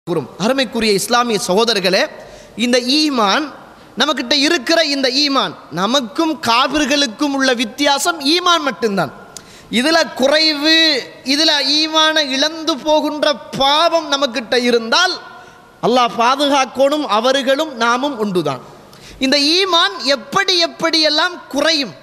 கூறும் அருமைக்குரிய இஸ்லாமிய சகோதரர்களே இந்த ஈமான் நமக்கிட்ட இருக்கிற இந்த ஈமான் நமக்கும் காபிர்களுக்கும் உள்ள வித்தியாசம் ஈமான் மட்டும்தான் இதில் குறைவு இதில் ஈமான இழந்து போகின்ற பாவம் நமக்கிட்ட இருந்தால் அல்லாஹ் பாதுகாக்கணும் அவர்களும் நாமும் உண்டுதான் இந்த ஈமான் எப்படி எப்படியெல்லாம் குறையும்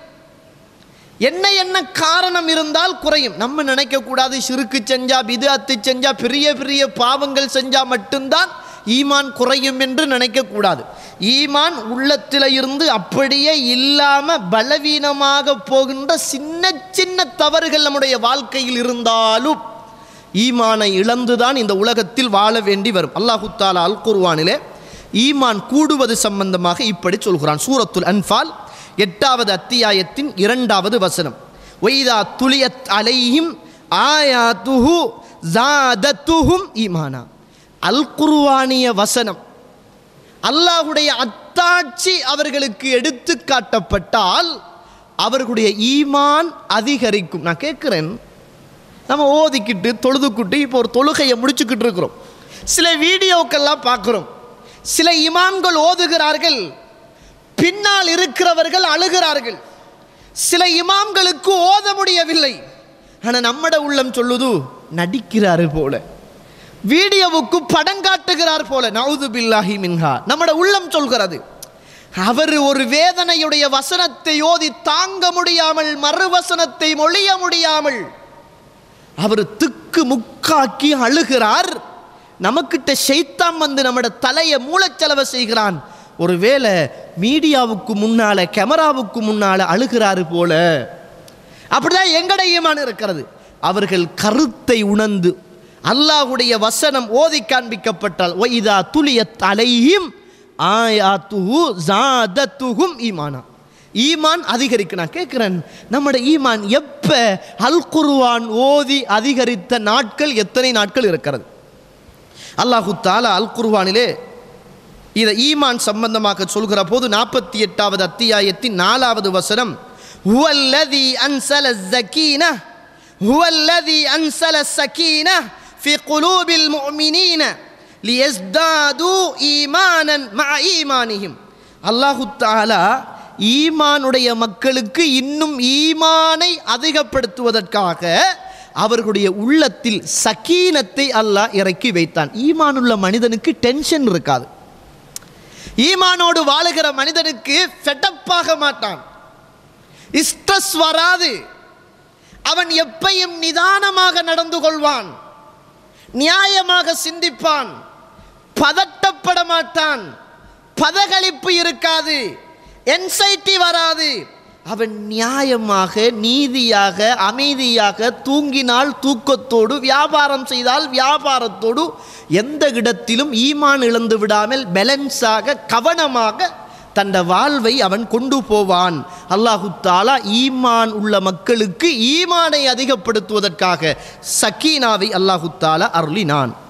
என்ன என்ன காரணம் இருந்தால் குறையும் நம்ம நினைக்கக்கூடாது சிறுக்கு செஞ்சா பிதாத்து செஞ்சா பெரிய பெரிய பாவங்கள் செஞ்சா மட்டும்தான் ஈமான் குறையும் என்று நினைக்கக்கூடாது ஈமான் உள்ளத்தில் இருந்து அப்படியே இல்லாம பலவீனமாக போகின்ற சின்ன சின்ன தவறுகள் நம்முடைய வாழ்க்கையில் இருந்தாலும் ஈமானை இழந்துதான் இந்த உலகத்தில் வாழ வேண்டி வரும் அல்லாஹு தாலா அல் குர்வானிலே ஈமான் கூடுவது சம்பந்தமாக இப்படி சொல்கிறான் சூரத்துல் அன்பால் எட்டாவது அத்தியாயத்தின் இரண்டாவது வசனம் ஒய்தா துளியத் அலைஹிம் ஆயாத்துஹு ஜாதத்துஹும் ஈமானா அல் குர்வானிய வசனம் அல்லாஹுடைய அத்தாட்சி அவர்களுக்கு எடுத்து காட்டப்பட்டால் அவர்களுடைய ஈமான் அதிகரிக்கும் நான் கேட்குறேன் நம்ம ஓதிக்கிட்டு தொழுதுக்கிட்டு இப்போ ஒரு தொழுகையை முடிச்சுக்கிட்டு இருக்கிறோம் சில வீடியோக்கெல்லாம் பார்க்குறோம் சில இமாம்கள் ஓதுகிறார்கள் பின்னால் இருக்கிறவர்கள் அழுகிறார்கள் சில இமாம்களுக்கு ஓத முடியவில்லை ஆனால் நம்மட உள்ளம் சொல்லுது நடிக்கிறாரு போல வீடியோவுக்கு படம் காட்டுகிறார் போல நவுது பில்லாஹி மின்ஹா நம்மட உள்ளம் சொல்கிறது அவர் ஒரு வேதனையுடைய வசனத்தை ஓதி தாங்க முடியாமல் மறுவசனத்தை மொழிய முடியாமல் அவர் திக்கு முக்காக்கி அழுகிறார் நமக்கிட்ட ஷைத்தான் வந்து நம்மட தலையை மூளைச்சலவை செய்கிறான் ஒருவேளை மீடியாவுக்கு முன்னால கேமராவுக்கு முன்னால அழுகிறாரு போல அப்படிதான் எங்கட ஈமான் இருக்கிறது அவர்கள் கருத்தை உணர்ந்து அல்லாஹுடைய வசனம் ஓதி காண்பிக்கப்பட்டால் ஒய்தா துளியத் அலைஹிம் ஆயாத்துஹு ஜாதத்துஹும் ஈமானா ஈமான் அதிகரிக்க நான் கேட்குறேன் நம்முடைய ஈமான் எப்போ அல் குர்வான் ஓதி அதிகரித்த நாட்கள் எத்தனை நாட்கள் இருக்கிறது அல்லாஹு தாலா அல் குர்வானிலே இதை ஈமான் சம்பந்தமாக சொல்கிற போது நாற்பத்தி எட்டாவது அத்தியாயத்தின் நாலாவது வசனம் ஹுவல்லதி அன்சல ஜக்கீன ஹுவல்லதி அன்சல சக்கீன في قلوب المؤمنين ليزدادوا ايمانا مع ايمانهم அல்லாஹு தாலா ஈமானுடைய மக்களுக்கு இன்னும் ஈமானை அதிகப்படுத்துவதற்காக அவர்களுடைய உள்ளத்தில் சக்கீனத்தை அல்லாஹ் இறக்கி வைத்தான் ஈமானுள்ள மனிதனுக்கு டென்ஷன் இருக்காது ஈமானோடு வாழுகிற மனிதனுக்கு ஃபெட்டப்பாக மாட்டான் ஸ்ட்ரெஸ் வராது அவன் எப்பையும் நிதானமாக நடந்து கொள்வான் நியாயமாக சிந்திப்பான் பதட்டப்பட மாட்டான் பதகளிப்பு இருக்காது என்சைட்டி வராது அவன் நியாயமாக நீதியாக அமைதியாக தூங்கினால் தூக்கத்தோடு வியாபாரம் செய்தால் வியாபாரத்தோடு எந்த இடத்திலும் ஈமான் இழந்து விடாமல் பேலன்ஸாக கவனமாக தந்த வாழ்வை அவன் கொண்டு போவான் அல்லாஹு தாலா ஈமான் உள்ள மக்களுக்கு ஈமானை அதிகப்படுத்துவதற்காக சக்கீனாவை அல்லாஹு தாலா அருளினான்